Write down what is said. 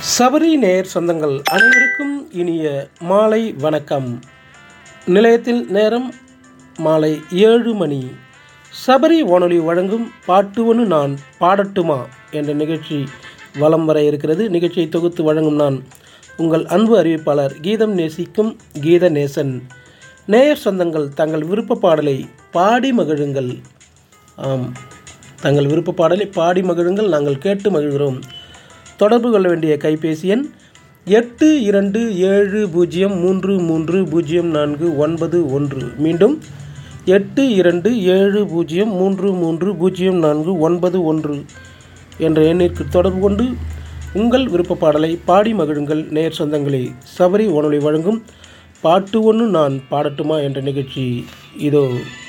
சபரி நேர் சொந்தங்கள் அனைவருக்கும் இனிய மாலை வணக்கம் நிலையத்தில் நேரம் மாலை ஏழு மணி சபரி வானொலி வழங்கும் பாட்டு ஒன்று நான் பாடட்டுமா என்ற நிகழ்ச்சி வலம் வர இருக்கிறது நிகழ்ச்சியை தொகுத்து வழங்கும் நான் உங்கள் அன்பு அறிவிப்பாளர் கீதம் நேசிக்கும் கீத நேசன் நேயர் சொந்தங்கள் தங்கள் விருப்ப பாடலை பாடி மகிழுங்கள் ஆம் தங்கள் விருப்ப பாடலை பாடி மகிழுங்கள் நாங்கள் கேட்டு மகிழ்கிறோம் தொடர்பு கொள்ள வேண்டிய கைபேசி எண் எட்டு இரண்டு ஏழு பூஜ்ஜியம் மூன்று மூன்று பூஜ்ஜியம் நான்கு ஒன்பது ஒன்று மீண்டும் எட்டு இரண்டு ஏழு பூஜ்ஜியம் மூன்று மூன்று பூஜ்ஜியம் நான்கு ஒன்பது ஒன்று என்ற எண்ணிற்கு தொடர்பு கொண்டு உங்கள் விருப்ப பாடலை பாடி மகிழுங்கள் நேர் சொந்தங்களை சபரி வானொலி வழங்கும் பாட்டு ஒன்று நான் பாடட்டுமா என்ற நிகழ்ச்சி இதோ